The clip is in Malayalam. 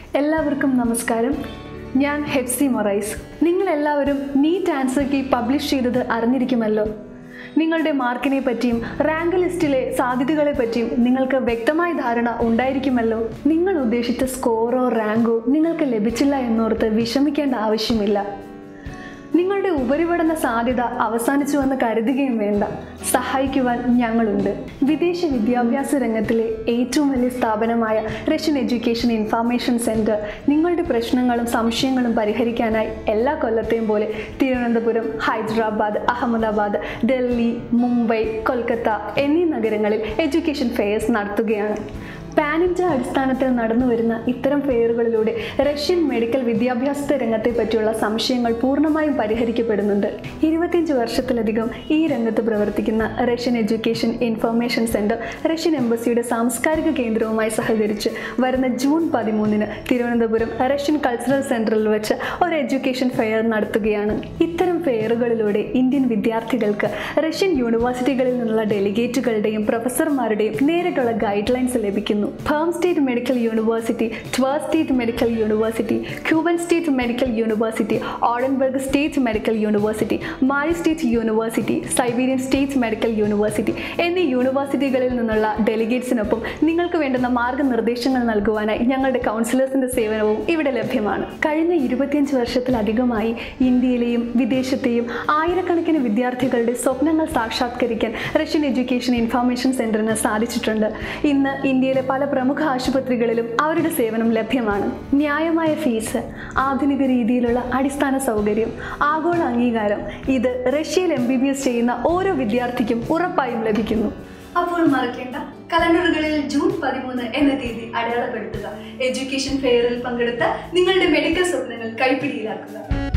എല്ലാവർക്കും നമസ്കാരം ഞാൻ ഹെപ്സി മൊറൈസ് നിങ്ങളെല്ലാവരും നീറ്റ് ആൻസർ കീ പബ്ലിഷ് ചെയ്തത് അറിഞ്ഞിരിക്കുമല്ലോ നിങ്ങളുടെ മാർക്കിനെ പറ്റിയും റാങ്ക് ലിസ്റ്റിലെ സാധ്യതകളെ പറ്റിയും നിങ്ങൾക്ക് വ്യക്തമായ ധാരണ ഉണ്ടായിരിക്കുമല്ലോ നിങ്ങൾ ഉദ്ദേശിച്ച സ്കോറോ റാങ്കോ നിങ്ങൾക്ക് ലഭിച്ചില്ല എന്നോർത്ത് വിഷമിക്കേണ്ട ആവശ്യമില്ല നിങ്ങളുടെ ഉപരിപഠന സാധ്യത അവസാനിച്ചുവെന്ന് കരുതുകയും വേണ്ട സഹായിക്കുവാൻ ഞങ്ങളുണ്ട് വിദേശ വിദ്യാഭ്യാസ രംഗത്തിലെ ഏറ്റവും വലിയ സ്ഥാപനമായ റഷ്യൻ എഡ്യൂക്കേഷൻ ഇൻഫർമേഷൻ സെൻറ്റർ നിങ്ങളുടെ പ്രശ്നങ്ങളും സംശയങ്ങളും പരിഹരിക്കാനായി എല്ലാ കൊല്ലത്തെയും പോലെ തിരുവനന്തപുരം ഹൈദരാബാദ് അഹമ്മദാബാദ് ഡൽഹി മുംബൈ കൊൽക്കത്ത എന്നീ നഗരങ്ങളിൽ എഡ്യൂക്കേഷൻ ഫെയർസ് നടത്തുകയാണ് പാൻ ഇന്ത്യ അടിസ്ഥാനത്തിൽ നടന്നു വരുന്ന ഇത്തരം ഫെയറുകളിലൂടെ റഷ്യൻ മെഡിക്കൽ വിദ്യാഭ്യാസ രംഗത്തെ പറ്റിയുള്ള സംശയങ്ങൾ പൂർണ്ണമായും പരിഹരിക്കപ്പെടുന്നുണ്ട് ഇരുപത്തിയഞ്ച് വർഷത്തിലധികം ഈ രംഗത്ത് പ്രവർത്തിക്കുന്ന Russian education information centre Russian എംബസിയുടെ സാംസ്കാരിക കേന്ദ്രവുമായി സഹകരിച്ച് വരുന്ന ജൂൺ പതിമൂന്നിന് തിരുവനന്തപുരം റഷ്യൻ കൾച്ചറൽ സെന്ററിൽ വെച്ച് ഒരു എഡ്യൂക്കേഷൻ ഫെയർ നടത്തുകയാണ് ഇത്തരം ഫെയറുകളിലൂടെ ഇന്ത്യൻ വിദ്യാർത്ഥികൾക്ക് റഷ്യൻ യൂണിവേഴ്സിറ്റികളിൽ നിന്നുള്ള ഡെലിഗേറ്റുകളുടെയും പ്രൊഫസർമാരുടെയും നേരിട്ടുള്ള ഗൈഡ് ലൈൻസ് ലഭിക്കുന്നു Perm state medical university Tver state medical university Kuban state medical university Orenburg state medical university Mari state university Siberian state medical university എന്നീ യൂണിവേഴ്സിറ്റികളിൽ നിന്നുള്ള ഡെലിഗേറ്റ്സിനൊപ്പം നിങ്ങൾക്ക് വേണ്ടുന്ന മാർഗനിർദ്ദേശങ്ങൾ നൽകുവാനായി ഞങ്ങളുടെ കൗൺസിലേഴ്സിന്റെ സേവനവും ഇവിടെ ലഭ്യമാണ് കഴിഞ്ഞ ഇരുപത്തിയഞ്ച് വർഷത്തിലധികമായി ഇന്ത്യയിലെയും വിദേശത്തെയും ആയിരക്കണക്കിന് വിദ്യാർത്ഥികളുടെ സ്വപ്നങ്ങൾ സാക്ഷാത്കരിക്കാൻ റഷ്യൻ എഡ്യൂക്കേഷൻ ഇൻഫർമേഷൻ സെന്ററിന് സാധിച്ചിട്ടുണ്ട് ഇന്ന് ഇന്ത്യയിലെ പല പ്രമുഖ ആശുപത്രികളിലും അവരുടെ സേവനം ലഭ്യമാണ് ന്യായമായ ഫീസ് ആധുനിക രീതിയിലുള്ള അടിസ്ഥാന സൗകര്യം ആഗോള അംഗീകാരം ഇത് റഷ്യയിൽ എം ബി ബി എസ് ചെയ്യുന്ന ഓരോ വിദ്യാർത്ഥിക്കും ഉറപ്പായും ലഭിക്കുന്നു അപ്പോൾ മറക്കേണ്ട കലണ്ടറുകളിൽ ജൂൺ പതിമൂന്ന് എന്ന തീയതി അടയാളപ്പെടുത്തുക എഡ്യൂക്കേഷൻ ഫെയറിൽ പങ്കെടുത്ത് നിങ്ങളുടെ മെഡിക്കൽ സ്വപ്നങ്ങൾ കൈപ്പിടിയിലാക്കുക